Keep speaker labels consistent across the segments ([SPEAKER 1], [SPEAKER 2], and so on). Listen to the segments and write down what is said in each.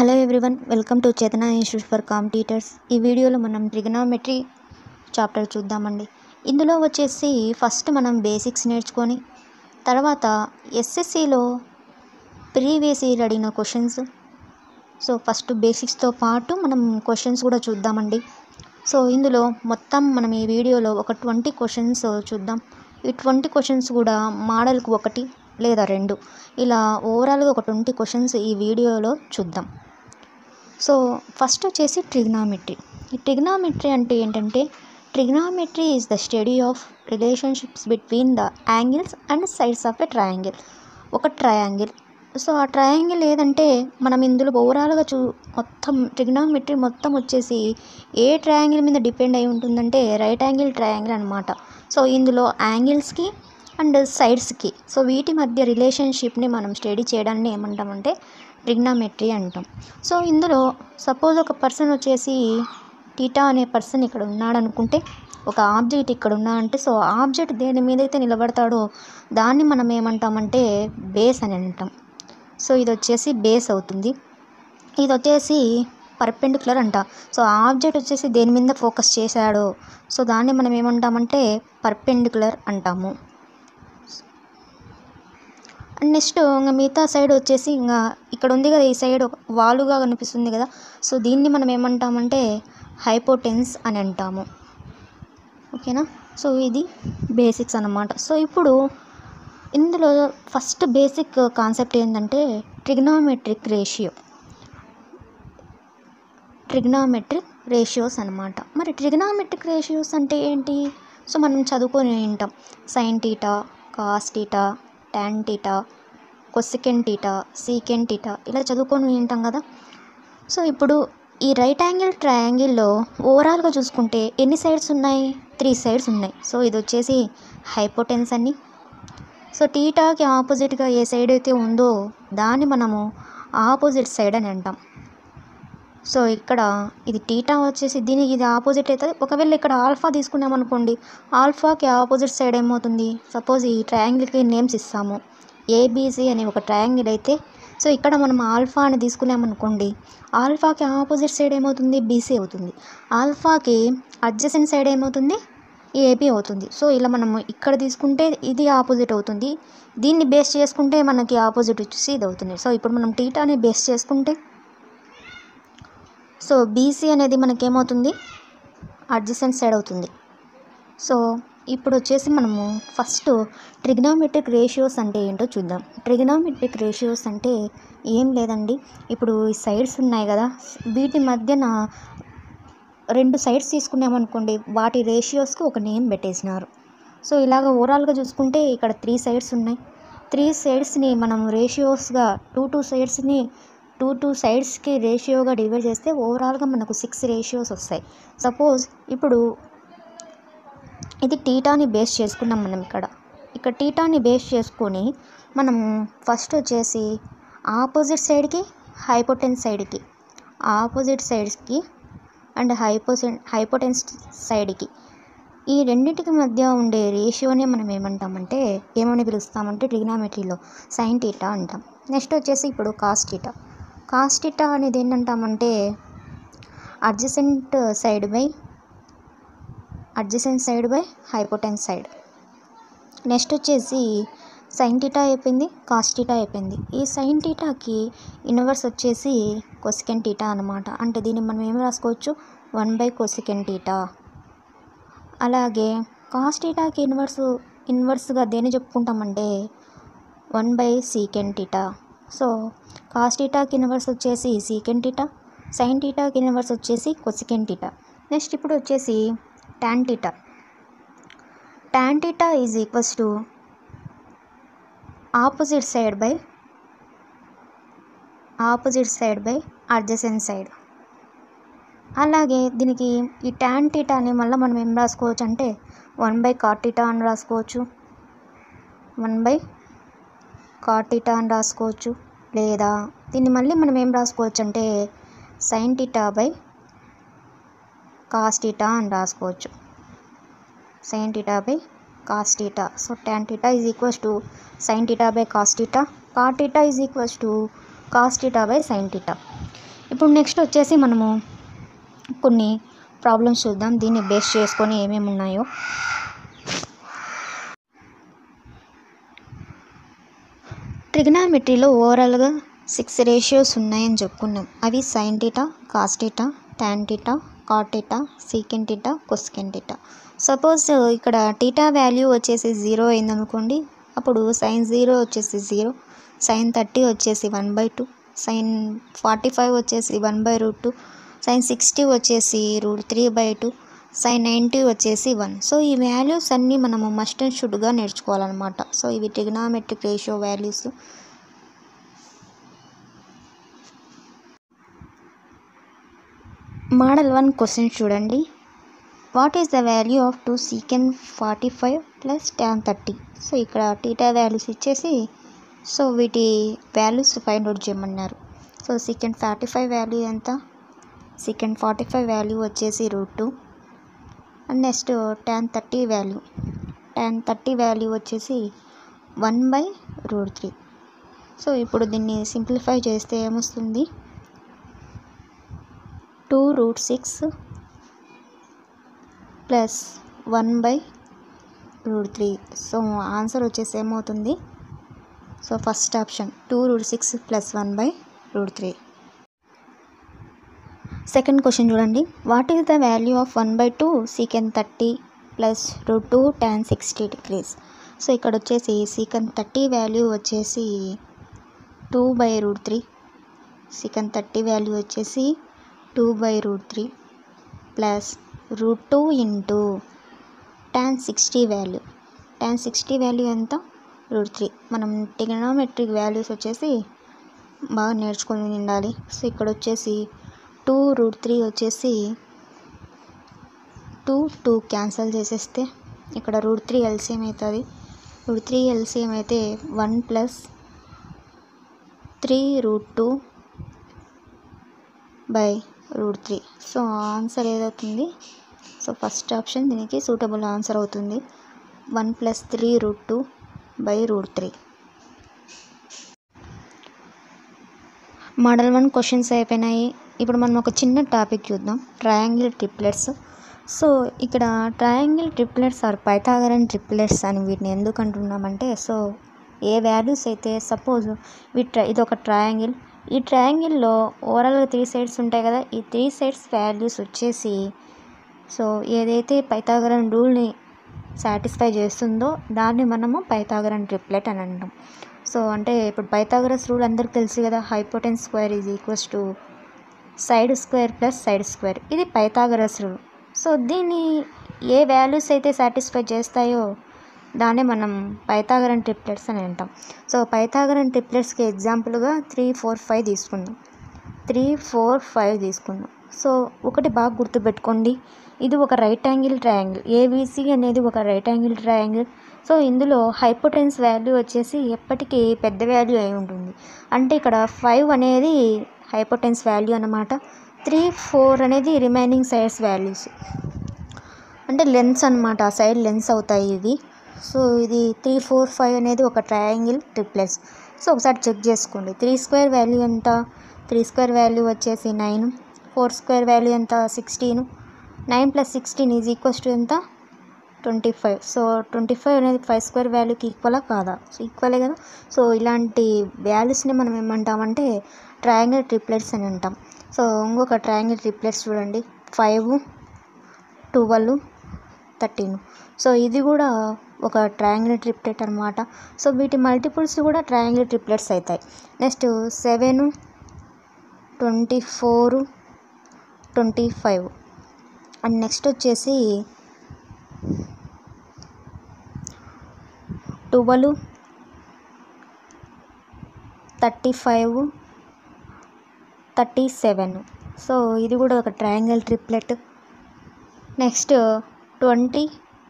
[SPEAKER 1] hello everyone welcome to Chetana institute for competitors ఈ వీడియోలో మనం ట్రిగనామెట్రీ చాప్టర్ చూద్దామండి ఇందులో వచ్చేసి ఫస్ట్ మనం బేసిక్స్ నేర్చుకొని తర్వాత ఎస్ఎస్సిలో ప్రీవియస్ ఇయర్ అడిగిన క్వశ్చన్స్ సో ఫస్ట్ బేసిక్స్తో పాటు మనం క్వశ్చన్స్ కూడా చూద్దామండి సో ఇందులో మొత్తం మనం ఈ వీడియోలో ఒక ట్వంటీ క్వశ్చన్స్ చూద్దాం ఈ ట్వంటీ క్వశ్చన్స్ కూడా మోడల్కి ఒకటి లేదా రెండు ఇలా ఓవరాల్గా ఒక ట్వంటీ క్వశ్చన్స్ ఈ వీడియోలో చూద్దాం సో ఫస్ట్ వచ్చేసి ట్రిగ్నామెట్రీ ఈ ట్రిగ్నామెట్రీ అంటే ఏంటంటే trigonometry is the study of relationships between the angles and sides of a triangle ఒక ట్రయాంగిల్ సో ఆ ట్రయాంగిల్ ఏదంటే మనం ఇందులో ఓవరాల్గా చూ మొత్తం ట్రిగ్నామెట్రీ మొత్తం వచ్చేసి ఏ ట్రయాంగిల్ మీద డిపెండ్ అయి ఉంటుందంటే రైట్ యాంగిల్ ట్రయాంగిల్ అనమాట సో ఇందులో యాంగిల్స్కి అండ్ సైడ్స్కి సో వీటి మధ్య రిలేషన్షిప్ని మనం స్టడీ చేయడాన్ని ఏమంటామంటే ట్రిగ్నామెట్రీ అంటాం సో ఇందులో సపోజ్ ఒక పర్సన్ వచ్చేసి టీటా అనే పర్సన్ ఇక్కడ ఉన్నాడు అనుకుంటే ఒక ఆబ్జెక్ట్ ఇక్కడ ఉన్నాడంటే సో ఆబ్జెక్ట్ దేని మీద అయితే నిలబడతాడో దాన్ని మనం ఏమంటామంటే బేస్ అని అంటాం సో ఇది వచ్చేసి బేస్ అవుతుంది ఇది వచ్చేసి పర్పెండిక్యులర్ అంట సో ఆబ్జెక్ట్ వచ్చేసి దేని మీద ఫోకస్ చేశాడో సో దాన్ని మనం ఏమంటామంటే పర్పెండిక్యులర్ అంటాము అండ్ నెక్స్ట్ ఇంకా మిగతా సైడ్ వచ్చేసి ఇంకా ఇక్కడ ఉంది కదా ఈ సైడ్ ఒక వాలుగా కనిపిస్తుంది కదా సో దీన్ని మనం ఏమంటామంటే హైపోటెన్స్ అని అంటాము ఓకేనా సో ఇది బేసిక్స్ అన్నమాట సో ఇప్పుడు ఇందులో ఫస్ట్ బేసిక్ కాన్సెప్ట్ ఏంటంటే ట్రిగ్నామెట్రిక్ రేషియో ట్రిగ్నామెట్రిక్ రేషియోస్ అనమాట మరి ట్రిగ్నామెట్రిక్ రేషియోస్ అంటే ఏంటి సో మనం చదువుకొని ఉంటాం sine theta cos theta tan theta cosecant theta secant theta ఇలా చదువుకొని ఉంటాం కదా సో ఇప్పుడు ఈ రైట్ యాంగిల్ ట్రయాంగిల్లో ఓవరాల్గా చూసుకుంటే ఎన్ని సైడ్స్ ఉన్నాయి త్రీ సైడ్స్ ఉన్నాయి సో ఇది వచ్చేసి హైపోటెన్స్ అని సో టీటాకి ఆపోజిట్గా ఏ సైడ్ అయితే ఉందో దాన్ని మనము ఆపోజిట్ సైడ్ అని అంటాం సో ఇక్కడ ఇది టీటా వచ్చేసి దీనికి ఇది ఆపోజిట్ అవుతుంది ఒకవేళ ఇక్కడ ఆల్ఫా తీసుకున్నాం అనుకోండి ఆల్ఫాకి ఆపోజిట్ సైడ్ ఏమవుతుంది సపోజ్ ఈ ట్రయాంగిల్కి నేమ్స్ ఇస్తాము ఏబీసీ అనే ఒక ట్రయాంగిల్ అయితే సో ఇక్కడ మనం ఆల్ఫా అని తీసుకున్నామనుకోండి ఆల్ఫాకి ఆపోజిట్ సైడ్ ఏమవుతుంది బీసీ అవుతుంది ఆల్ఫాకి అడ్జసెంట్ సైడ్ ఏమవుతుంది ఏబీ అవుతుంది సో ఇలా మనము ఇక్కడ తీసుకుంటే ఇది ఆపోజిట్ అవుతుంది దీన్ని బేస్ చేసుకుంటే మనకి ఆపోజిట్ వచ్చేసి ఇది అవుతుంది సో ఇప్పుడు మనం టీటాని బేస్ చేసుకుంటే సో బీసీ అనేది మనకేమవుతుంది అడ్జసెంట్ సైడ్ అవుతుంది సో ఇప్పుడు వచ్చేసి మనము ఫస్ట్ ట్రిగ్నామెట్రిక్ రేషియోస్ అంటే ఏంటో చూద్దాం ట్రిగ్నామెట్రిక్ రేషియోస్ అంటే ఏం లేదండి ఇప్పుడు ఈ సైడ్స్ ఉన్నాయి కదా వీటి మధ్యన రెండు సైడ్స్ తీసుకున్నామనుకోండి వాటి రేషియోస్కి ఒక నేమ్ పెట్టేసినారు సో ఇలాగ ఓవరాల్గా చూసుకుంటే ఇక్కడ త్రీ సైడ్స్ ఉన్నాయి త్రీ సైడ్స్ని మనం రేషియోస్గా టూ టూ సైడ్స్ని టూ టూ సైడ్స్కి రేషియోగా డివైడ్ చేస్తే ఓవరాల్గా మనకు సిక్స్ రేషియోస్ వస్తాయి సపోజ్ ఇప్పుడు ఇది టీటాని బేస్ చేసుకున్నాం మనం ఇక్కడ ఇక్కడ టీటాని బేస్ చేసుకొని మనం ఫస్ట్ వచ్చేసి ఆపోజిట్ సైడ్కి హైపోటెన్స్ సైడ్కి ఆపోజిట్ సైడ్స్కి అండ్ హైపోసెన్ హైపోటెన్స్ సైడ్కి ఈ రెండింటికి మధ్య ఉండే రేషియోనే మనం ఏమంటామంటే ఏమని పిలుస్తామంటే ట్రిగ్నామెట్రీలో సైన్ టీటా అంటాం నెక్స్ట్ వచ్చేసి ఇప్పుడు కాస్ టీటా కాస్ టీటా అనేది ఏంటంటామంటే adjacent side by adjacent side by hypotenuse side next వచ్చేసి సైన్ టీటా అయిపోయింది కాస్ టీటా అయిపోయింది ఈ సైన్ టీటాకి ఇన్వర్స్ వచ్చేసి కొసికెన్ టీటా అనమాట అంటే దీన్ని మనం ఏం రాసుకోవచ్చు వన్ బై కొసికెన్ టీటా అలాగే కాస్ టీటాకి ఇన్వర్స్ ఇన్వర్స్గా దేని చెప్పుకుంటామంటే one by secant theta so cos టీటాకి ఇన్వర్స్ వచ్చేసి సీకెన్ టీటా సైన్ టీటాకి ఇన్వర్స్ వచ్చేసి కొసికెన్ టీటా నెక్స్ట్ ఇప్పుడు వచ్చేసి tan theta tan theta is equals to opposite side by opposite side by adjacent side అలాగే దీనికి ఈ ట్యాన్ టీటాని మళ్ళీ మనం ఏం రాసుకోవచ్చు అంటే వన్ బై కాటీటా అని రాసుకోవచ్చు వన్ బై కాటీటా అని రాసుకోవచ్చు లేదా దీన్ని మళ్ళీ మనం ఏం రాసుకోవచ్చు అంటే sine theta by cos theta అని రాసుకోవచ్చు sine theta by cos theta so tan theta is equals to sine theta by cos theta cot theta is equals to cos theta by sine theta ఇప్పుడు next వచ్చేసి మనము కొన్ని problems చూద్దాం దీన్ని base చేసుకొని ఏమేమి ఉన్నాయో ట్రిగనామెట్రీలో ఓవరాల్గా సిక్స్ రేషియోస్ ఉన్నాయని చెప్పుకున్నాం అవి sine theta cos theta tan theta cot theta secant theta cosecant theta suppose ఇక్కడ టీటా వాల్యూ వచ్చేసి జీరో అయిందనుకోండి అప్పుడు సైన్ జీరో వచ్చేసి జీరో సైన్ థర్టీ వచ్చేసి one by two sine forty five వచ్చేసి one by root two sine sixty వచ్చేసి root three by two sine ninety వచ్చేసి one so ఈ వాల్యూస్ అన్నీ మనము మస్ట్ అండ్ షుడ్గా నేర్చుకోవాలన్నమాట సో ఇవి trigonometric ratio values model one question చూడండి what is the value of two secant forty five plus tan thirty so ఇక్కడ theta values ఇచ్చేసి సో వీటి వాల్యూస్ ఫైండ్ అవుట్ చేయమన్నారు so secant forty five value ఎంత secant forty five value వచ్చేసి root two and next tan thirty value tan thirty value వచ్చేసి one by root three so ఇప్పుడు దీన్ని simplify చేస్తే ఏమొస్తుంది two root six plus one by root three so answer వచ్చేసి ఏమవుతుంది so first option two root six plus one by root three second question చూడండి what is the value of one by two secant thirty plus root two tan sixty degrees so ఇక్కడ వచ్చేసి secant thirty value వచ్చేసి two by root three secant thirty value వచ్చేసి two by root three plus root two into tan sixty value tan sixty value ఎంత root three మనం trigonometric values వచ్చేసి బాగా నేర్చుకొని ఉండాలి సో ఇక్కడ వచ్చేసి టూ రూట్ త్రీ వచ్చేసి టూ టూ క్యాన్సిల్ చేసేస్తే ఇక్కడ రూట్ త్రీ ఎల్సిఎం అవుతుంది రూట్ త్రీ ఎల్సిఎం అయితే one plus three root two by root three so answer ఏదవుతుంది సో ఫస్ట్ ఆప్షన్ దీనికి సూటబుల్ ఆన్సర్ అవుతుంది one plus three root two by root three model one questions అయిపోయినాయి ఇప్పుడు మనం ఒక చిన్న టాపిక్ చూద్దాం ట్రయాంగిల్ ట్రిప్లెట్స్ సో ఇక్కడ triangle triplets or Pythagorean triplets అని వీటిని ఎందుకు అంటున్నామంటే సో ఏ వాల్యూస్ అయితే సపోజ్ వీ ట్రై ఇది ఒక ట్రయాంగిల్ ఈ ట్రయాంగిల్లో ఓవరాల్గా త్రీ సైడ్స్ ఉంటాయి కదా ఈ త్రీ సైడ్స్ వాల్యూస్ వచ్చేసి సో ఏదైతే పైథాగరన్ రూల్ని సాటిస్ఫై చేస్తుందో దాన్ని మనము పైథాగరన్ ట్రిప్లెట్ అని అంటాం సో అంటే ఇప్పుడు పైథాగరస్ రూల్ అందరికి తెలుసు కదా hypotenuse square is equals to side square plus side square ఇది పైథాగరస్ రూల్ సో దీన్ని ఏ వాల్యూస్ అయితే సాటిస్ఫై చేస్తాయో దాన్నే మనం పైథాగరన్ ట్రిప్లెట్స్ అని అంటాం సో పైథాగరన్ ట్రిప్లెట్స్కి ఎగ్జాంపుల్గా త్రీ ఫోర్ ఫైవ్ తీసుకుందాం త్రీ ఫోర్ ఫైవ్ తీసుకుందాం సో ఒకటి బాగా గుర్తుపెట్టుకోండి ఇది ఒక రైట్ యాంగిల్ ట్రయాంగిల్ ఏబీసీ అనేది ఒక రైట్ యాంగిల్ ట్రయాంగిల్ సో ఇందులో హైపోటెన్స్ వాల్యూ వచ్చేసి ఎప్పటికీ పెద్ద వాల్యూ అయి ఉంటుంది అంటే ఇక్కడ ఫైవ్ అనేది హైపోటెన్స్ వాల్యూ అనమాట త్రీ ఫోర్ అనేది రిమైనింగ్ సైడ్స్ వాల్యూస్ అంటే లెన్స్ అనమాట సైడ్ లెన్స్ అవుతాయి ఇది సో ఇది త్రీ ఫోర్ ఫైవ్ అనేది ఒక ట్రయాంగిల్ ట్రిప్లెట్స్ సో ఒకసారి చెక్ చేసుకోండి త్రీ స్క్వేర్ వాల్యూ ఎంత త్రీ స్క్వేర్ వాల్యూ వచ్చేసి నైన్ ఫోర్ స్క్వేర్ వాల్యూ ఎంత sixteen nine plus sixteen is equals to ఎంత twenty five so twenty five అనేది ఫైవ్ స్క్వేర్ వాల్యూకి ఈక్వలా కాదా సో ఈక్వలే కదా సో ఇలాంటి వాల్యూస్ని మనం ఏమంటామంటే ట్రయాంగిల్ ట్రిప్లెట్స్ అని అంటాం సో ఇంకొక ట్రయాంగిల్ ట్రిప్లెట్స్ చూడండి ఫైవ్ ట్వెల్వ్ థర్టీన్ సో ఇది కూడా ఒక ట్రయాంగిల్ ట్రిప్లెట్ అనమాట సో వీటి మల్టిపుల్స్ కూడా ట్రయాంగిల్ ట్రిప్లెట్స్ అవుతాయి next seven twenty four twenty five and next వచ్చేసి twelve thirty five thirty seven so ఇది కూడా ఒక triangle triplet next twenty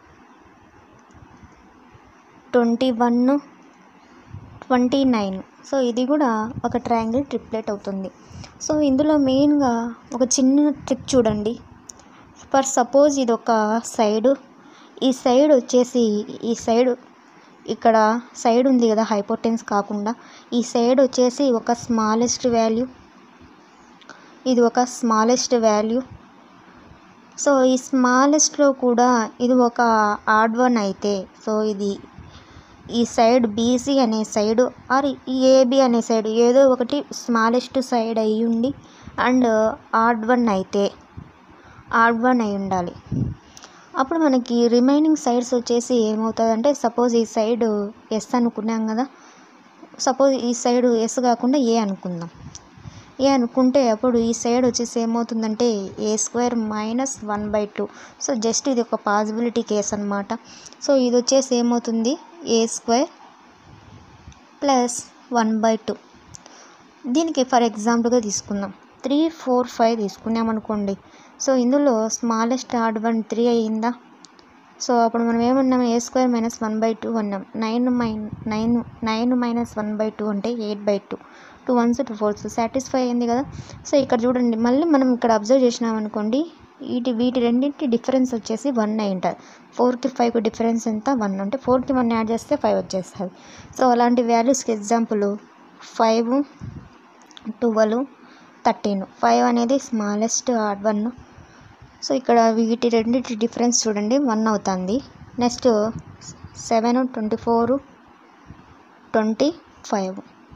[SPEAKER 1] twenty one twenty nine so ఇది కూడా ఒక ట్రయాంగిల్ ట్రిప్లెట్ అవుతుంది సో ఇందులో మెయిన్గా ఒక చిన్న ట్రిక్ చూడండి ఫర్ సపోజ్ ఇది ఒక సైడు ఈ సైడ్ వచ్చేసి ఈ సైడ్ ఇక్కడ సైడ్ ఉంది కదా హైపోటెన్స్ కాకుండా ఈ సైడ్ వచ్చేసి ఒక స్మాలెస్ట్ వాల్యూ ఇది ఒక స్మాలెస్ట్ వాల్యూ సో ఈ స్మాలెస్ట్లో కూడా ఇది ఒక ఆడ్ వన్ అయితే సో ఇది ఈ సైడ్ బీసీ అనే సైడు ఆర్ ఏబి అనే సైడ్ ఏదో ఒకటి స్మాలెస్ట్ సైడ్ అయి ఉండి అండ్ ఆడ్ వన్ అయితే ఆడ్ వన్ అయి ఉండాలి అప్పుడు మనకి రిమైనింగ్ సైడ్స్ వచ్చేసి ఏమవుతుందంటే సపోజ్ ఈ సైడ్ ఎస్ అనుకున్నాం కదా సపోజ్ ఈ సైడ్ ఎస్ కాకుండా ఏ అనుకుందాం ఏ అనుకుంటే అప్పుడు ఈ సైడ్ వచ్చేసి ఏమవుతుందంటే A square minus one by two so just ఇది ఒక పాసిబిలిటీ కేస్ అనమాట సో ఇది వచ్చేసి ఏమవుతుంది A square plus one by two దీనికి ఫర్ ఎగ్జాంపుల్గా తీసుకుందాం త్రీ ఫోర్ ఫైవ్ తీసుకున్నాం అనుకోండి సో ఇందులో స్మాలెస్ట్ ఆడ్ వన్ త్రీ అయ్యిందా సో అప్పుడు మనం ఏమన్నాం A square minus one by two అన్నాం nine minus nine nine minus one by two అంటే eight by two two ones two force satisfy అయింది కదా సో ఇక్కడ చూడండి మళ్ళీ మనం ఇక్కడ అబ్జర్వ్ చేసినాం అనుకోండి వీటి వీటి రెండింటి డిఫరెన్స్ వచ్చేసి వన్ అయి ఉంటుంది ఫోర్కి ఫైవ్కి డిఫరెన్స్ ఎంత వన్ అంటే ఫోర్కి వన్ యాడ్ చేస్తే ఫైవ్ వచ్చేస్తుంది సో అలాంటి వాల్యూస్కి example five twelve thirteen five అనేది స్మాలెస్ట్ ఆడ్ వన్ సో ఇక్కడ వీటి రెండింటి డిఫరెన్స్ చూడండి వన్ అవుతుంది next seven twenty four twenty five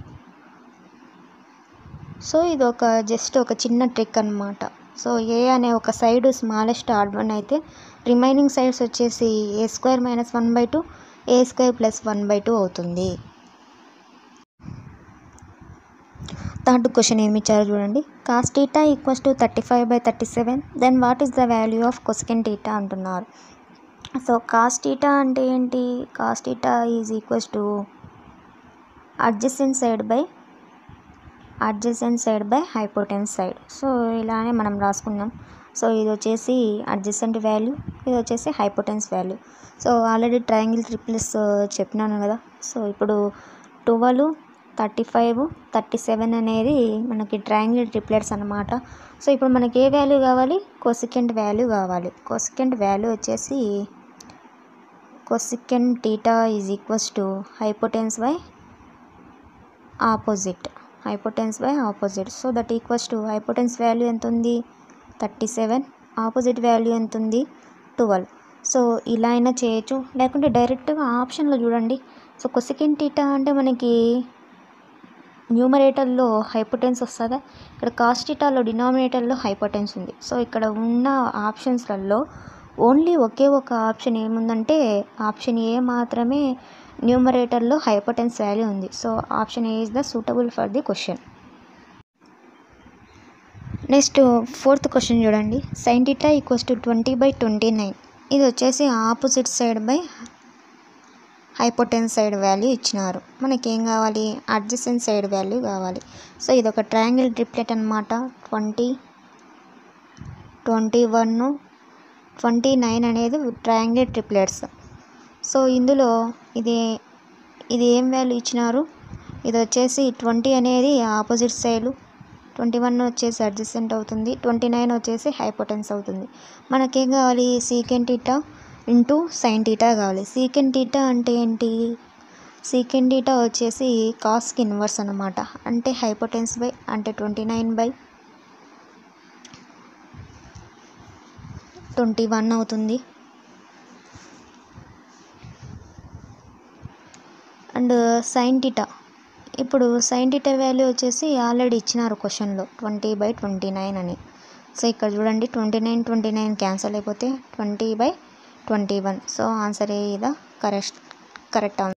[SPEAKER 1] so ఇది ఒక జస్ట్ ఒక చిన్న ట్రిక్ అనమాట సో ఏ అనే ఒక సైడ్ స్మాలెస్ట్ ఆడ్ వన్ అయితే రిమైనింగ్ సైడ్స్ వచ్చేసి A square minus one by two A square plus one by two అవుతుంది థర్డ్ క్వశ్చన్ ఏమి ఇచ్చారో చూడండి cos theta equals to thirty five by thirty seven then what is the value of cosecant theta అంటున్నారు so cos theta అంటే ఏంటి cos theta is equals to adjacent side by adjacent side by hypotenuse side so ఇలానే మనం రాసుకున్నాం so ఇది వచ్చేసి adjacent value ఇది వచ్చేసి hypotenuse value so already triangle triplets చెప్పినాను కదా సో ఇప్పుడు twelve thirty five thirty seven అనేది మనకి ట్రయాంగిల్ ట్రిప్లెట్స్ అనమాట సో ఇప్పుడు మనకి ఏ వాల్యూ కావాలి కొసికెంట్ వాల్యూ కావాలి కొసికెంట్ వాల్యూ వచ్చేసి cosecant theta is equals to hypotenuse by opposite hypotenuse by opposite so that equals to hypotenuse value ఎంత ఉంది థర్టీ సెవెన్ ఆపోజిట్ వాల్యూ ఎంత ఉంది ట్వెల్వ్ సో ఇలా అయినా చేయొచ్చు లేకుంటే డైరెక్ట్గా ఆప్షన్లో చూడండి సో కొసికెన్ టీటా అంటే మనకి న్యూమరేటర్లో హైపోటెన్స్ వస్తుందా ఇక్కడ కాస్టిటాలో డినామినేటర్లో హైపోటెన్స్ ఉంది సో ఇక్కడ ఉన్న ఆప్షన్స్లలో ఓన్లీ ఒకే ఒక ఆప్షన్ ఏముందంటే ఆప్షన్ ఏ మాత్రమే న్యూమరేటర్లో హైపోటెన్స్ వాల్యూ ఉంది so option A is the suitable for the question next fourth question చూడండి sign theta equals to twenty by twenty nine ఇది వచ్చేసి opposite side by hypotenuse side value ఇచ్చినారు మనకి ఏం కావాలి అడ్జసెంట్ సైడ్ వాల్యూ కావాలి so ఇది ఒక ట్రయాంగిల్ ట్రిప్లెట్ అనమాట twenty twenty one twenty nine అనేది ట్రయాంగిల్ ట్రిప్లెట్స్ సో ఇందులో ఇది ఇది ఏం వాల్యూ ఇచ్చినారు ఇది వచ్చేసి ట్వంటీ అనేది ఆపోజిట్ సైడ్ ట్వంటీ వన్ వచ్చేసి అడ్జసెంట్ అవుతుంది ట్వంటీ నైన్ వచ్చేసి హైపోటెన్స్ అవుతుంది మనకేం కావాలి secant theta into sine theta కావాలి సీకెంట్ టీటా అంటే ఏంటి సీకెంట్ టీటా వచ్చేసి కాస్కి ఇన్వర్స్ అనమాట అంటే హైపోటెన్స్ బై అంటే twenty nine by twenty one అవుతుంది అండ్ సైన్ టీటా ఇప్పుడు సైన్ టీటా వాల్యూ వచ్చేసి ఆల్రెడీ ఇచ్చినారు క్వశ్చన్లో ట్వంటీ బై ట్వంటీ నైన్ అని సో ఇక్కడ చూడండి twenty nine twenty nine cancel అయిపోతే twenty by twenty one so answer A ఇదా correct correct answer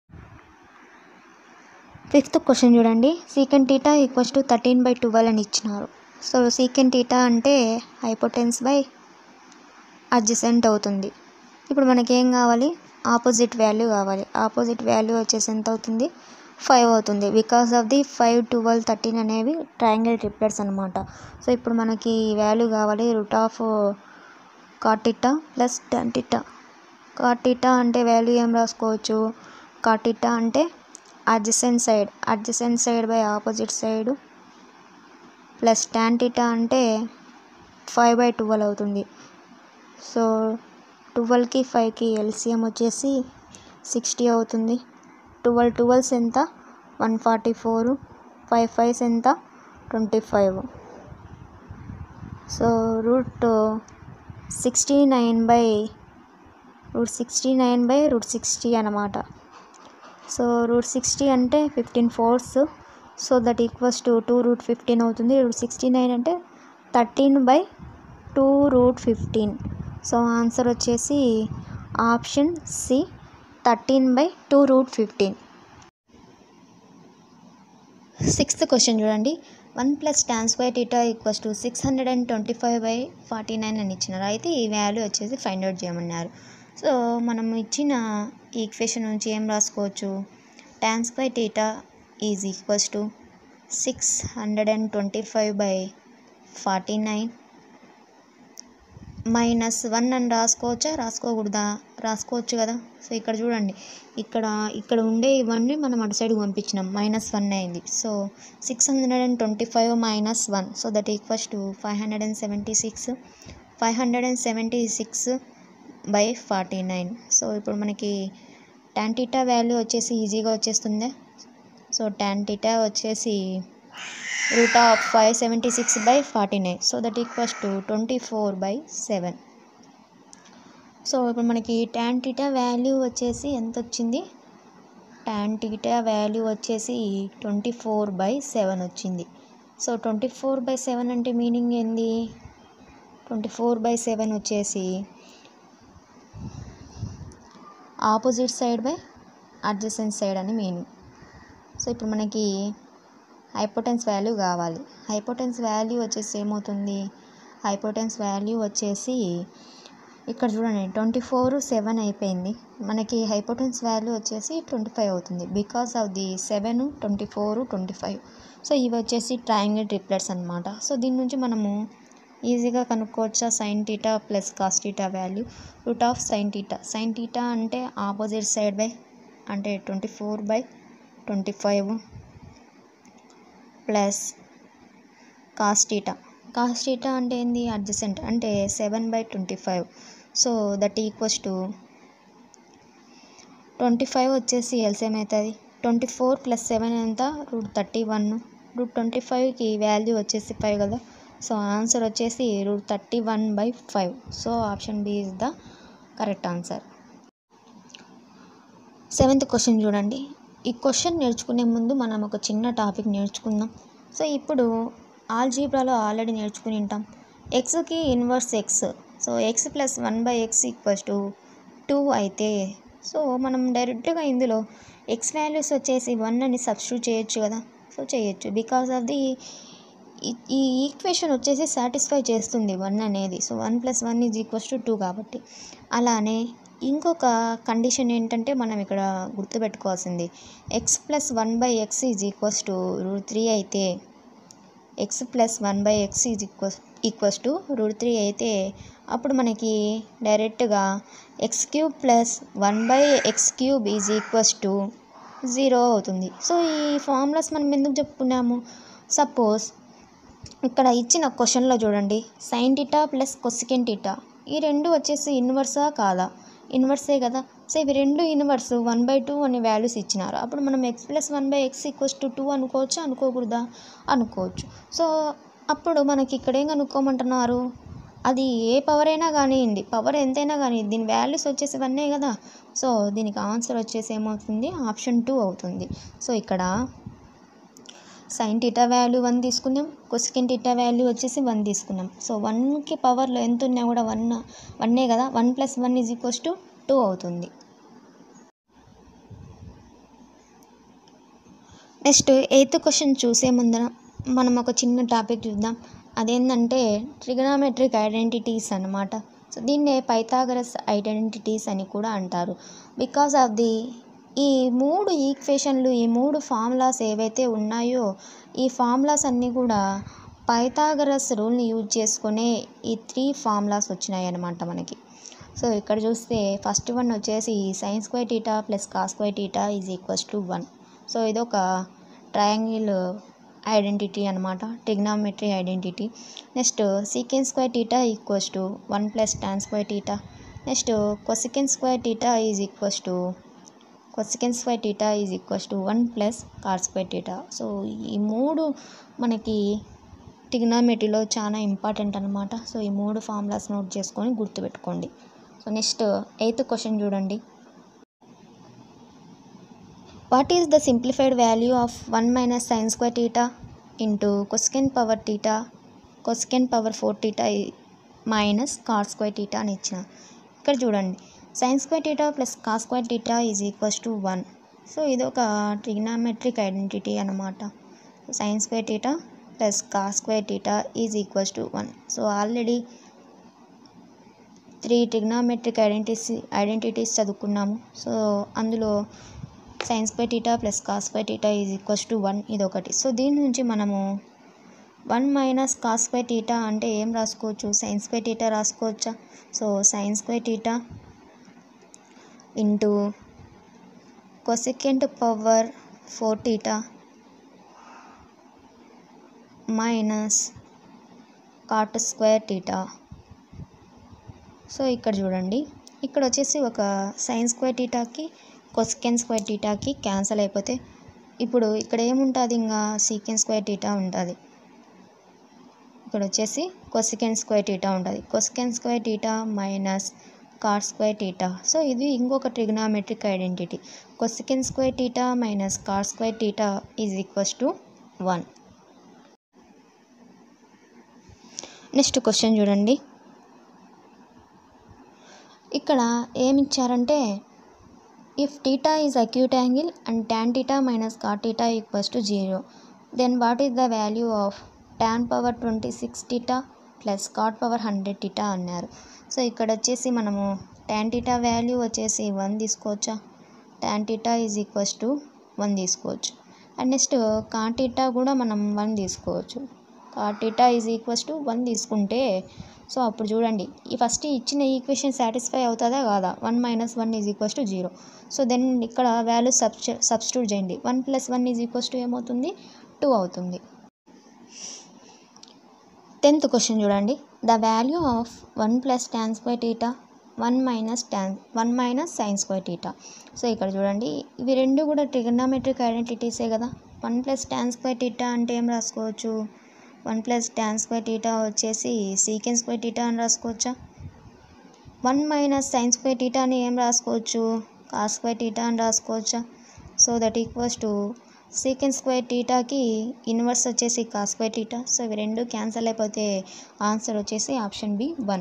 [SPEAKER 1] fifth question చూడండి secant theta equals to thirteen by twelve అని ఇచ్చినారు సో సీకెంట్ టీటా అంటే hypotenuse by adjacent అవుతుంది ఇప్పుడు మనకేం కావాలి ఆపోజిట్ వాల్యూ కావాలి ఆపోజిట్ వాల్యూ వచ్చేసి ఎంత అవుతుంది ఫైవ్ అవుతుంది because of the five twelve thirteen అనేవి ట్రయాంగిల్ ట్రిప్లెట్స్ అనమాట సో ఇప్పుడు మనకి వాల్యూ కావాలి root of cot theta plus tan theta cot theta అంటే వాల్యూ ఏం రాసుకోవచ్చు కాటిటా అంటే adjacent side adjacent side by opposite side plus tan theta అంటే ఫైవ్ బై ట్వెల్వ్ అవుతుంది సో ట్వెల్వ్కి ఫైవ్కి ఎల్సిఎం వచ్చేసి సిక్స్టీ అవుతుంది ట్వెల్వ్ ట్వెల్వ్స్ ఎంత one forty four five fives ఎంత twenty five so root sixty nine by root sixty nine by root sixty అనమాట so root sixty అంటే fifteen fours so that equals to two root fifteen అవుతుంది root sixty nine అంటే thirteen by two root fifteen so answer వచ్చేసి option C thirteen by two root fifteen sixth question చూడండి one plus tan square theta equals to six hundred and twenty five by forty nine అని ఇచ్చినారు అయితే ఈ value వచ్చేసి find out చేయమన్నారు so మనం ఇచ్చిన ఈక్వేషన్ నుంచి ఏం రాసుకోవచ్చు tan square theta is equals to six hundred and twenty five by forty nine minus one అని రాసుకోవచ్చా రాసుకోకూడదా రాసుకోవచ్చు కదా సో ఇక్కడ చూడండి ఇక్కడ ఇక్కడ ఉండే ఇవన్నీ మనం అటు సైడ్కి పంపించినాం మైనస్ వన్ అయింది so six hundred and twenty five minus one so that equals to five hundred and seventy six five hundred and seventy six by forty nine so ఇప్పుడు మనకి ట్యాన్ టీటా వాల్యూ వచ్చేసి ఈజీగా వచ్చేస్తుంది so tan theta వచ్చేసి root of five seventy six by forty nine so that equals to twenty four by seven so ఇప్పుడు మనకి tan theta value వచ్చేసి ఎంత వచ్చింది ట్యాన్ టీటా వాల్యూ వచ్చేసి ట్వంటీ ఫోర్ బై సెవెన్ వచ్చింది so twenty four by seven అంటే meaning ఏంది twenty four by seven వచ్చేసి opposite side by adjacent side అని మీనింగ్ సో ఇప్పుడు మనకి హైపోటెన్స్ వాల్యూ కావాలి హైపోటెన్స్ వాల్యూ వచ్చేసి ఏమవుతుంది హైపోటెన్స్ వాల్యూ వచ్చేసి ఇక్కడ చూడండి ట్వంటీ ఫోర్ సెవెన్ అయిపోయింది మనకి హైపోటెన్స్ వాల్యూ వచ్చేసి ట్వంటీ ఫైవ్ అవుతుంది because of the seven twenty four twenty five so ఇవి వచ్చేసి ట్రయాంగిల్ ట్రిప్లెట్స్ అనమాట సో దీని నుంచి మనము ఈజీగా కనుక్కోవచ్చా sine theta plus cos theta value root of sine theta sine theta అంటే ఆపోజిట్ సైడ్ బై అంటే twenty four by twenty five plus cos theta cos theta అంటే ఏంది అడ్జసెంట్ అంటే seven by twenty five so that equals to twenty five వచ్చేసి LCM అవుతుంది twenty four plus seven ఎంత root thirty one root twenty ఫైవ్కి value వచ్చేసి five కదా so answer వచ్చేసి root thirty one by five so option B is the correct answer seventh question చూడండి ఈ question నేర్చుకునే ముందు మనం ఒక చిన్న టాపిక్ నేర్చుకుందాం సో ఇప్పుడు ఆల్జీబ్రాలో ఆల్రెడీ నేర్చుకుని ఉంటాం ఎక్స్కి inverse x so x plus one by x equals to two అయితే సో మనం డైరెక్ట్గా ఇందులో ఎక్స్ వాల్యూస్ వచ్చేసి వన్ అని సబ్స్టిట్యూట్ చేయొచ్చు కదా సో చేయొచ్చు బికాస్ ఆఫ్ ది ఈ ఈక్వేషన్ వచ్చేసి సాటిస్ఫై చేస్తుంది వన్ అనేది so one plus one is equals to two కాబట్టి అలానే ఇంకొక కండిషన్ ఏంటంటే మనం ఇక్కడ గుర్తుపెట్టుకోవాల్సింది x plus one by x is equals to root three అయితే x plus one by x is equals equals to root three అయితే అప్పుడు మనకి డైరెక్ట్గా x cube plus one by x cube is equals to zero అవుతుంది so ఈ formulas మనం ఎందుకు చెప్పుకున్నాము సపోజ్ ఇక్కడ ఇచ్చిన క్వశ్చన్లో చూడండి sign theta plus cosec theta ఈ రెండు వచ్చేసి ఇన్వర్సా కాదా ఇన్వర్సే కదా సో ఇవి రెండు ఇన్వర్స్ వన్ బై టూ అనే వాల్యూస్ ఇచ్చినారు అప్పుడు మనం x plus one by x equals to two అనుకోవచ్చు అనుకోకూడదా అనుకోవచ్చు సో అప్పుడు మనకి ఇక్కడ ఏం కనుక్కోమంటున్నారు అది ఏ పవర్ అయినా కానివ్వండి పవర్ ఎంతైనా కానీ దీని వాల్యూస్ వచ్చేసి వన్నే కదా సో దీనికి ఆన్సర్ వచ్చేసి ఏమవుతుంది ఆప్షన్ టూ అవుతుంది సో ఇక్కడ సైన్ టీటా వాల్యూ వన్ తీసుకున్నాం కొసికెన్ టీటా వాల్యూ వచ్చేసి వన్ తీసుకున్నాం సో వన్కి పవర్లో ఎంత ఉన్నా కూడా వన్ వన్నే కదా one plus one is equals to two అవుతుంది నెక్స్ట్ ఎయిత్ క్వశ్చన్ చూసే ముందర మనం ఒక చిన్న టాపిక్ చూద్దాం అదేంటంటే ట్రిగనామెట్రిక్ ఐడెంటిటీస్ అన్నమాట సో దీన్నే పైథాగరస్ ఐడెంటిటీస్ అని కూడా అంటారు బికాస్ ఆఫ్ ది ఈ మూడు ఈక్వేషన్లు ఈ మూడు ఫార్ములాస్ ఏవైతే ఉన్నాయో ఈ ఫార్ములాస్ అన్నీ కూడా పైథాగరస్ రూల్ని యూజ్ చేసుకునే ఈ త్రీ ఫార్ములాస్ వచ్చినాయి అన్నమాట మనకి సో ఇక్కడ చూస్తే ఫస్ట్ వన్ వచ్చేసి sin square theta plus cos square theta is equals to one so ఇదొక ట్రయాంగిల్ ఐడెంటిటీ అనమాట trigonometry identity next sec square theta equals to one plus tan square theta next cosec square theta is equals to cosec square theta is equals to one plus cot square theta so ఈ మూడు మనకి ట్రిగ్నామెట్రీలో చాలా important అనమాట so ఈ మూడు formulas note చేసుకొని గుర్తుపెట్టుకోండి so next eighth question చూడండి what is the simplified value of one minus sin square theta into cosec power theta cosec power four theta minus cot square theta అని ఇచ్చిన ఇక్కడ చూడండి sin square theta plus cos square theta is equals to one so ఇది ఒక trigonometric identity అనమాట sin square theta plus cos square theta is equals to one so already three trigonometric identities identities చదువుకున్నాము so అందులో sin square theta plus cos square theta is equals to one ఇది ఒకటి so దీని నుంచి మనము one minus cos square theta అంటే ఏం రాసుకోవచ్చు sin square theta రాసుకోవచ్చా so sin square theta into cosec power four theta minus cot square theta so ఇక్కడ చూడండి ఇక్కడ వచ్చేసి ఒక సైన్ స్క్వేర్ టీటాకి కొసెకెన్ స్క్వేర్ టీటాకి క్యాన్సిల్ అయిపోతే ఇప్పుడు ఇక్కడ ఏముంటుంది ఇంకా సీకెన్ స్క్వేర్ టీటా ఉంటుంది ఇక్కడ వచ్చేసి కొసికెన్ స్క్వేర్ టీటా ఉంటుంది cosec square theta minus cot square theta so ఇది ఇంకొక trigonometric identity cosec square theta minus cot square theta is equals to one next question చూడండి ఇక్కడ ఏమి ఇచ్చారంటే if theta is acute angle and tan theta minus cot theta equals to zero then what is the value of tan power twenty six theta plus cot power hundred theta అన్నారు so ఇక్కడ వచ్చేసి మనము tan theta value వచ్చేసి one తీసుకోవచ్చా tan theta is equals to one తీసుకోవచ్చు and next cot theta కూడా మనం one తీసుకోవచ్చు cot theta is equals to one తీసుకుంటే సో అప్పుడు చూడండి ఈ ఫస్ట్ ఇచ్చిన ఈక్వేషన్ సాటిస్ఫై అవుతుందా కాదా one minus one is equals to zero so then ఇక్కడ వాల్యూ సబ్స్టి సబ్స్టిట్యూట్ చేయండి one plus one is equals to ఏమవుతుంది టూ అవుతుంది టెన్త్ క్వశ్చన్ చూడండి the value of one plus tan square theta one minus tan one minus sin square theta so ఇక్కడ చూడండి ఇవి రెండు కూడా ట్రిగనామెట్రిక్ ఐడెంటిటీసే కదా one plus tan square theta అంటే ఏం రాసుకోవచ్చు one plus tan square theta వచ్చేసి సీకెన్ స్క్వేర్ టీటా అని రాసుకోవచ్చా one minus sin square theta అని ఏం రాసుకోవచ్చు కాస్ స్క్వేర్ టీటా అని రాసుకోవచ్చా so that equals to sec square టీటాకి ఇన్వర్స్ వచ్చేసి కాస్ స్క్వేర్ టీటా సో ఇవి రెండు క్యాన్సిల్ అయిపోతే ఆన్సర్ వచ్చేసి option B one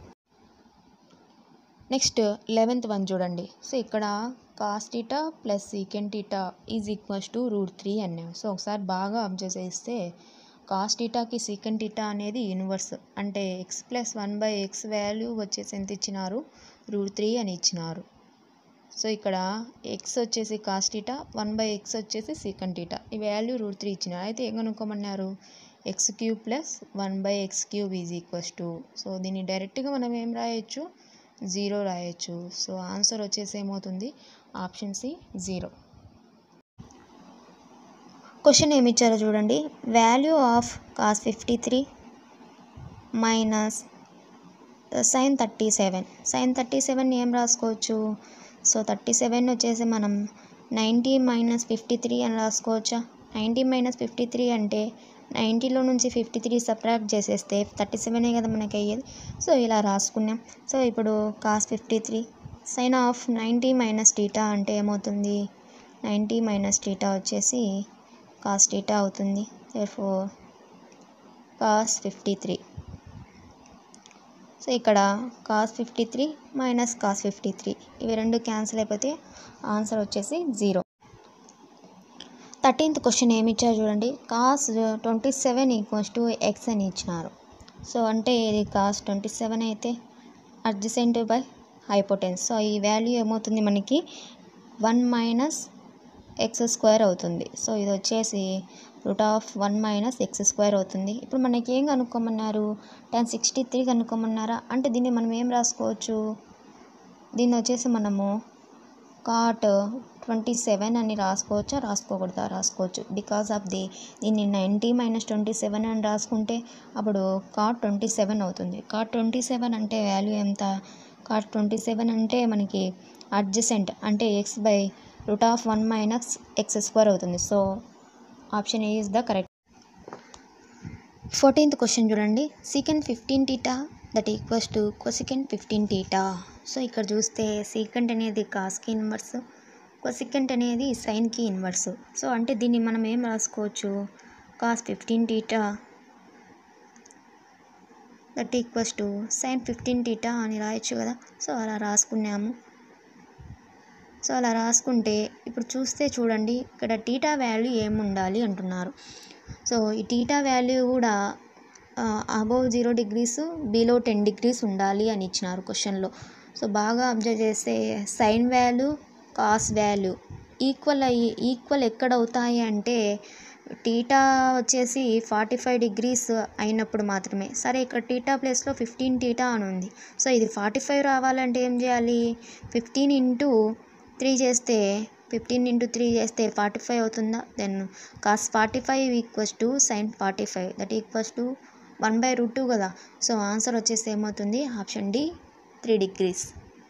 [SPEAKER 1] next eleventh one చూడండి సో ఇక్కడ cos theta plus sec theta is equals to root three అన్నాం సో ఒకసారి బాగా అబ్జర్వ్ చేస్తే కాస్ టీటాకి సీకెన్ టీటా అనేది ఇన్వర్స్ అంటే x plus one by x value వచ్చేసి ఎంత ఇచ్చినారు రూట్ త్రీ అని ఇచ్చినారు సో ఇక్కడ ఎక్స్ వచ్చేసి cos theta one by x వచ్చేసి సీకన్ టీటా ఈ వాల్యూ రూట్ త్రీ ఇచ్చినారు అయితే ఏం కనుక్కోమన్నారు x cube plus one by x cube is equals to so దీన్ని డైరెక్ట్గా మనం ఏం రాయొచ్చు జీరో రాయొచ్చు సో ఆన్సర్ వచ్చేసి ఏమవుతుంది ఆప్షన్ సి జీరో క్వశ్చన్ ఏమి ఇచ్చారో చూడండి value of cos fifty three minus sin thirty seven sin thirty seven ఏం రాసుకోవచ్చు సో థర్టీ సెవెన్ వచ్చేసి మనం నైంటీ మైనస్ ఫిఫ్టీ త్రీ అని రాసుకోవచ్చా నైంటీ మైనస్ ఫిఫ్టీ త్రీ అంటే నైంటీలో నుంచి ఫిఫ్టీ త్రీ సబ్ట్రాక్ట్ చేసేస్తే థర్టీ సెవెనే కదా మనకి అయ్యేది సో ఇలా రాసుకున్నాం సో ఇప్పుడు cos fifty three sin of ninety minus theta అంటే ఏమవుతుంది నైంటీ మైనస్ టీటా వచ్చేసి కాస్ టీటా అవుతుంది for cos fifty three so ఇక్కడ cos fifty three minus cos fifty three ఇవి రెండు క్యాన్సిల్ అయిపోతే ఆన్సర్ వచ్చేసి జీరో థర్టీన్త్ క్వశ్చన్ ఏమి ఇచ్చారు చూడండి cos twenty seven equals to x అని ఇచ్చినారు సో అంటే ఇది కాస్ ట్వంటీ సెవెన్ అయితే అడ్జసెంట్ బై హైపోటెన్స్ సో ఈ వాల్యూ ఏమవుతుంది మనకి వన్ మైనస్ ఎక్స్ స్క్వేర్ అవుతుంది సో ఇది వచ్చేసి root of one minus x square అవుతుంది ఇప్పుడు మనకి ఏం కనుక్కోమన్నారు టెన్ సిక్స్టీ త్రీ కనుక్కోమన్నారా అంటే దీన్ని మనం ఏం రాసుకోవచ్చు దీన్ని వచ్చేసి మనము కాట్ ట్వంటీ సెవెన్ అని రాసుకోవచ్చా రాసుకోకూడదా రాసుకోవచ్చు బికాస్ ఆఫ్ ది దీన్ని నైంటీ మైనస్ ట్వంటీ సెవెన్ అని రాసుకుంటే అప్పుడు కాట్ ట్వంటీ సెవెన్ అవుతుంది కాట్ ట్వంటీ సెవెన్ అంటే వాల్యూ ఎంత కాట్ ట్వంటీ సెవెన్ అంటే మనకి అడ్జసెంట్ అంటే x by root of one minus x square అవుతుంది so option A is the correct fourteenth question చూడండి sec fifteen theta that equals to cosec fifteen theta so ఇక్కడ చూస్తే secant అనేది కాస్కి inverse cosecant అనేది సైన్కి inverse so అంటే దీన్ని మనం ఏం రాసుకోవచ్చు cos fifteen theta that equals to sin fifteen theta అని రాయొచ్చు కదా సో అలా రాసుకున్నాము సో అలా రాసుకుంటే ఇప్పుడు చూస్తే చూడండి ఇక్కడ టీటా వాల్యూ ఏముండాలి అంటున్నారు సో ఈ టీటా వాల్యూ కూడా above zero degrees below ten degrees ఉండాలి అని ఇచ్చినారు క్వశ్చన్లో సో బాగా అబ్జర్వ్ చేస్తే sin value cos value equal అయ్యి ఈక్వల్ ఎక్కడ అవుతాయి అంటే టీటా వచ్చేసి ఫార్టీ ఫైవ్ డిగ్రీస్ అయినప్పుడు మాత్రమే సరే ఇక్కడ టీటా ప్లేస్లో ఫిఫ్టీన్ టీటా అని ఉంది సో ఇది ఫార్టీ ఫైవ్ రావాలంటే ఏం చేయాలి ఫిఫ్టీన్ ఇంటూ త్రీ చేస్తే ఫిఫ్టీన్ ఇంటూ త్రీ చేస్తే ఫార్టీ ఫైవ్ అవుతుందా then cos forty five equals to sin forty five that equals to one by root two కదా సో ఆన్సర్ వచ్చేసి ఏమవుతుంది option D three degrees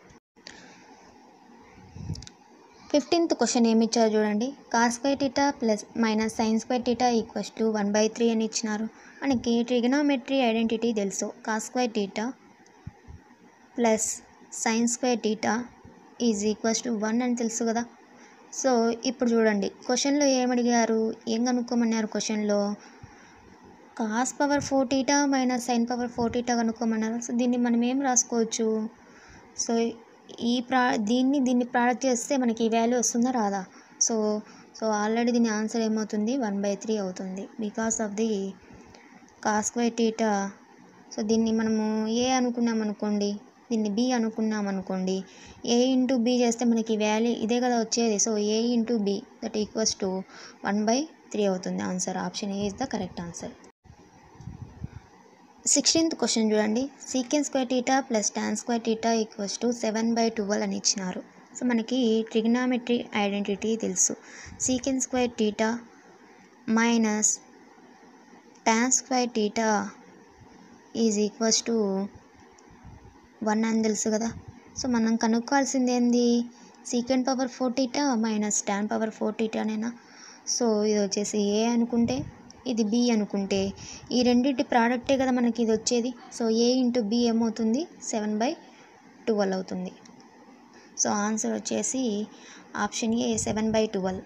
[SPEAKER 1] fifteenth question ఏమి ఇచ్చారు చూడండి cos square theta plus minus sin square theta equals to one by three అని ఇచ్చినారు మనకి trigonometry identity తెలుసు cos square theta plus sin square theta is equals to one అని తెలుసు కదా సో ఇప్పుడు చూడండి క్వశ్చన్లో ఏమడిగారు ఏం కనుక్కోమన్నారు క్వశ్చన్లో cos power four theta minus sin power four theta కనుక్కోమన్నారు సో దీన్ని మనం ఏం రాసుకోవచ్చు సో ఈ ప్రా దీన్ని దీన్ని ప్రోడక్ట్ చేస్తే మనకి ఈ వాల్యూ వస్తుందా రాదా సో సో ఆల్రెడీ దీని ఆన్సర్ ఏమవుతుంది వన్ బై త్రీ అవుతుంది because of the cos square theta so దీన్ని మనము ఏ అనుకున్నాం అనుకోండి దీన్ని బి అనుకున్నాం అనుకోండి ఏ ఇంటూ బి చేస్తే మనకి వాల్యూ ఇదే కదా వచ్చేది so A into B that equals to one by three అవుతుంది answer option A is the correct answer sixteenth question చూడండి sec square theta plus tan square theta equals to seven by twelve అని ఇచ్చినారు so మనకి trigonometry identity తెలుసు sec square theta minus tan square theta is equals to one అని తెలుసు కదా so మనం కనుక్కోవాల్సింది ఏంది sec power four theta minus tan power four టీటానేనా so ఇది వచ్చేసి ఏ అనుకుంటే ఇది బి అనుకుంటే ఈ రెండింటి ప్రోడక్టే కదా మనకి ఇది వచ్చేది సో ఏ ఇంటూ బి ఏమవుతుంది సెవెన్ బై ట్వెల్వ్ అవుతుంది సో ఆన్సర్ వచ్చేసి option A seven by twelve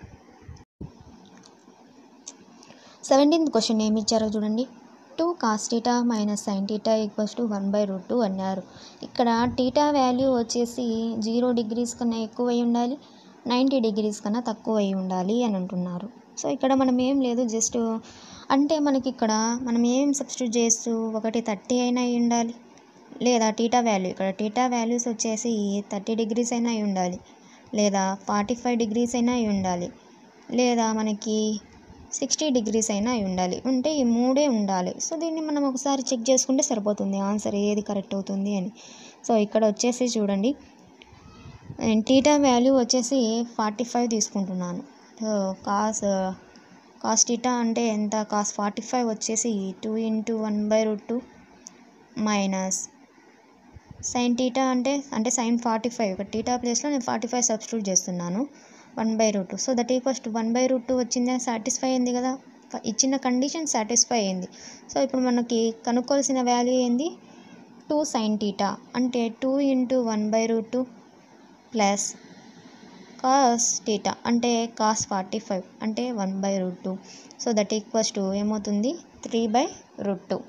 [SPEAKER 1] seventeenth question ఏమి ఇచ్చారో చూడండి two cos theta minus sign theta equals to one by root two అన్నారు ఇక్కడ టీటా వాల్యూ వచ్చేసి జీరో డిగ్రీస్ కన్నా ఎక్కువ అయి ఉండాలి నైంటీ డిగ్రీస్ కన్నా తక్కువ అయి ఉండాలి అని అంటున్నారు సో ఇక్కడ మనం ఏం లేదు జస్ట్ అంటే మనకి ఇక్కడ మనం ఏం సబ్స్టిట్యూట్ చేస్తూ ఒకటి థర్టీ అయినా అయి ఉండాలి లేదా టీటా వాల్యూ ఇక్కడ టీటా వాల్యూస్ వచ్చేసి థర్టీ డిగ్రీస్ అయినా అయి ఉండాలి లేదా ఫార్టీ ఫైవ్ డిగ్రీస్ అయినా అయి ఉండాలి లేదా మనకి సిక్స్టీ డిగ్రీస్ అయినా అయి ఉండాలి ఉంటే ఈ మూడే ఉండాలి సో దీన్ని మనం ఒకసారి చెక్ చేసుకుంటే సరిపోతుంది ఆన్సర్ ఏది కరెక్ట్ అవుతుంది అని సో ఇక్కడ వచ్చేసి చూడండి నేను టీటా వాల్యూ వచ్చేసి ఫార్టీ ఫైవ్ తీసుకుంటున్నాను సో కాస్ కాస్ టీటా అంటే ఎంత కాస్ ఫార్టీ ఫైవ్ వచ్చేసి two into one by root two minus sign theta అంటే అంటే సైన్ ఫార్టీ ఫైవ్ ఇక్కడ టీటా ప్లేస్లో నేను ఫార్టీ ఫైవ్ సబ్స్టిట్యూట్ చేస్తున్నాను one by root two so that equals to one by root two వచ్చింది satisfy అయింది కదా ఫ- ఇచ్చిన కండిషన్ సాటిస్ఫై అయింది సో ఇప్పుడు మనకి కనుక్కోవాల్సిన వాల్యూ ఏంది టూ సైన్ టీటా అంటే two into one by root two plus cos theta అంటే కాస్ ఫార్టీ ఫైవ్ అంటే one by root two so that equals to ఏమవుతుంది three by root two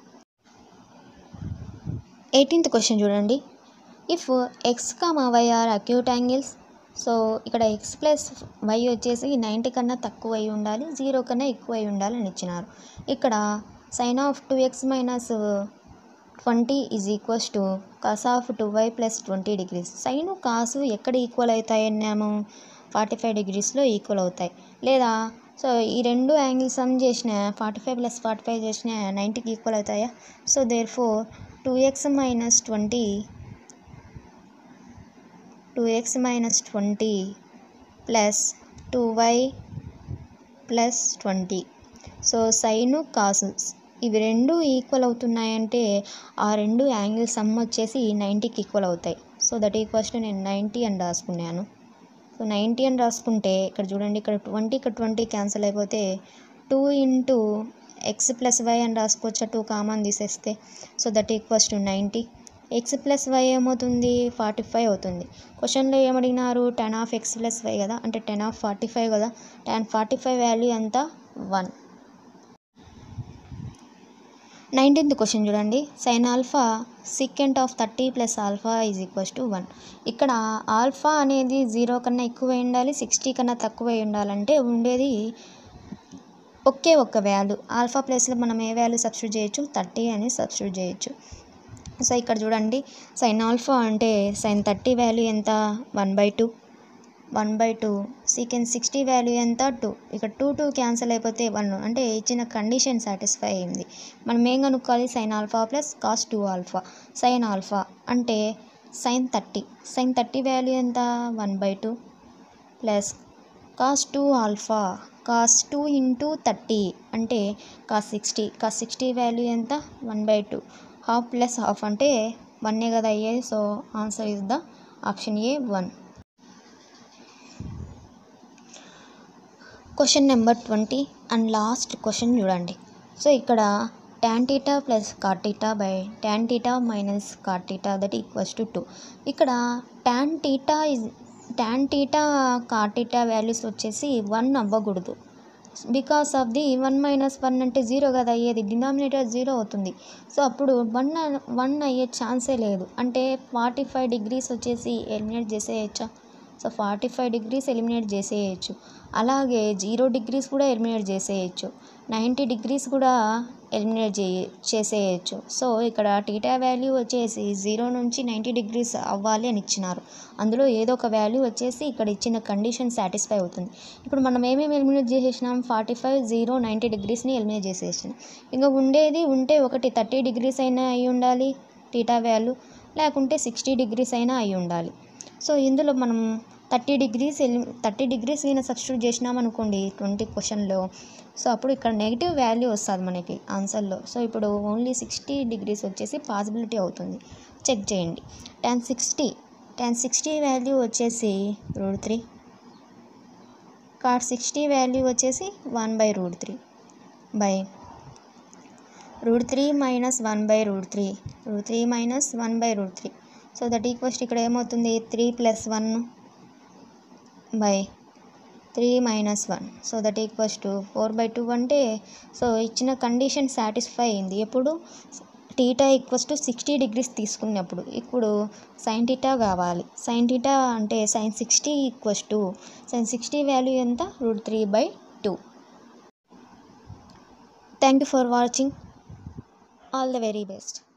[SPEAKER 1] eighteenth question చూడండి if x comma y are acute angles so ఇక్కడ x plus y వచ్చేసి ninety కన్నా తక్కువ అయి ఉండాలి జీరో కన్నా ఎక్కువ అయి ఉండాలి అని ఇచ్చినారు ఇక్కడ sine of two x minus twenty is equals to cos of two y plus twenty degrees sine cos ఎక్కడ ఈక్వల్ అవుతాయి అన్నాము ఫార్టీ ఫైవ్ డిగ్రీస్లో ఈక్వల్ అవుతాయి లేదా సో ఈ రెండు యాంగిల్స్ సమ్ చేసిన forty five plus forty five చేసిన నైంటీకి ఈక్వల్ అవుతాయా so therefore two x minus twenty two x minus twenty plus two y plus twenty so sine cos ఇవి రెండు ఈక్వల్ అవుతున్నాయంటే ఆ రెండు యాంగిల్ సమ్ వచ్చేసి నైంటీకి ఈక్వల్ అవుతాయి సో దట్ ఈక్వల్స్ టు నేను నైంటీ అని రాసుకున్నాను సో నైంటీ అని రాసుకుంటే ఇక్కడ చూడండి ఇక్కడ ట్వంటీ ఇక్కడ ట్వంటీ క్యాన్సిల్ అయిపోతే two into x plus y అని రాసుకోవచ్చు టూ కామన్ తీసేస్తే so that equals to ninety x plus y ఏమవుతుంది ఫార్టీ ఫైవ్ అవుతుంది క్వశ్చన్లో ఏమడిగినారు tan of x plus y కదా అంటే టెన్ ఆఫ్ ఫార్టీ ఫైవ్ కదా టెన్ ఫార్టీ ఫైవ్ వాల్యూ ఎంత వన్ నైన్టీన్త్ క్వశ్చన్ చూడండి sine alpha secant of thirty plus alpha is equals to one ఇక్కడ ఆల్ఫా అనేది జీరో కన్నా ఎక్కువ ఉండాలి సిక్స్టీ కన్నా తక్కువ ఉండాలంటే ఉండేది ఒకే ఒక్క వాల్యూ ఆల్ఫా ప్లేస్లో మనం ఏ వాల్యూ సబ్స్టిట్యూట్ చేయొచ్చు థర్టీ అని సబ్స్టిట్యూట్ చేయొచ్చు సో ఇక్కడ చూడండి సైన్ ఆల్ఫా అంటే సైన్ థర్టీ వాల్యూ ఎంత one by two one by two secant sixty value ఎంత టూ ఇక్కడ టూ టూ క్యాన్సిల్ అయిపోతే వన్ అంటే ఇచ్చిన కండిషన్ సాటిస్ఫై అయింది మనం ఏం కనుక్కోవాలి sine alpha plus cos two alpha sine alpha అంటే sine thirty sine thirty value ఎంత one by two plus cos two alpha cos two into thirty అంటే cos sixty cos sixty value ఎంత one by two half plus half అంటే వన్నే కదా అయ్యేది so answer is the option A one question number twenty and last question చూడండి so ఇక్కడ tan theta plus cot theta by tan theta minus cot theta that equals to two ఇక్కడ tan theta is tan theta cot theta values వచ్చేసి one అవ్వకూడదు because of the one minus one అంటే zero కదా అయ్యేది denominator zero అవుతుంది so అప్పుడు one one అయ్యే ఛాన్సే లేదు అంటే ఫార్టీ ఫైవ్ డిగ్రీస్ వచ్చేసి ఎలిమినేట్ చేసేయచ్చా so forty five degrees eliminate చేసేయచ్చు అలాగే జీరో డిగ్రీస్ కూడా ఎలిమినేట్ చేసేయచ్చు నైంటీ డిగ్రీస్ కూడా ఎలిమినేట్ చే చేసేయచ్చు సో ఇక్కడ టీటా వాల్యూ వచ్చేసి జీరో నుంచి నైంటీ డిగ్రీస్ అవ్వాలి అని ఇచ్చినారు అందులో ఏదో ఒక వాల్యూ వచ్చేసి ఇక్కడ ఇచ్చిన కండిషన్ సాటిస్ఫై అవుతుంది ఇప్పుడు మనం ఏమేమి ఎలిమినేట్ చేసేసినాం ఫార్టీ ఫైవ్ జీరో నైంటీ డిగ్రీస్ని ఎలిమినేట్ చేసేసినాం ఇంకా ఉండేది ఉంటే ఒకటి థర్టీ డిగ్రీస్ అయినా అయి ఉండాలి టీటా వాల్యూ లేకుంటే సిక్స్టీ డిగ్రీస్ అయినా అయి ఉండాలి సో ఇందులో మనం థర్టీ డిగ్రీస్ ఎలి థర్టీ డిగ్రీస్ అయినా సబ్స్టిట్యూట్ చేసినాం అనుకోండి ట్వంటీ క్వశ్చన్లో సో అప్పుడు ఇక్కడ నెగిటివ్ వాల్యూ వస్తుంది మనకి ఆన్సర్లో సో ఇప్పుడు ఓన్లీ సిక్స్టీ డిగ్రీస్ వచ్చేసి పాసిబిలిటీ అవుతుంది చెక్ చేయండి tan sixty tan sixty value వచ్చేసి root three cot sixty value వచ్చేసి one by root three by root three minus one by root three root three minus one by root three so that equals ఇక్కడ ఏమవుతుంది three plus one by three minus one so that equals to four by two అంటే so ఇచ్చిన condition satisfy అయింది ఎప్పుడు theta equals to sixty degrees తీసుకున్నప్పుడు ఇప్పుడు sine theta కావాలి sine theta అంటే sine sixty equals to sine sixty value ఎంత root three by two thank you for watching all the very best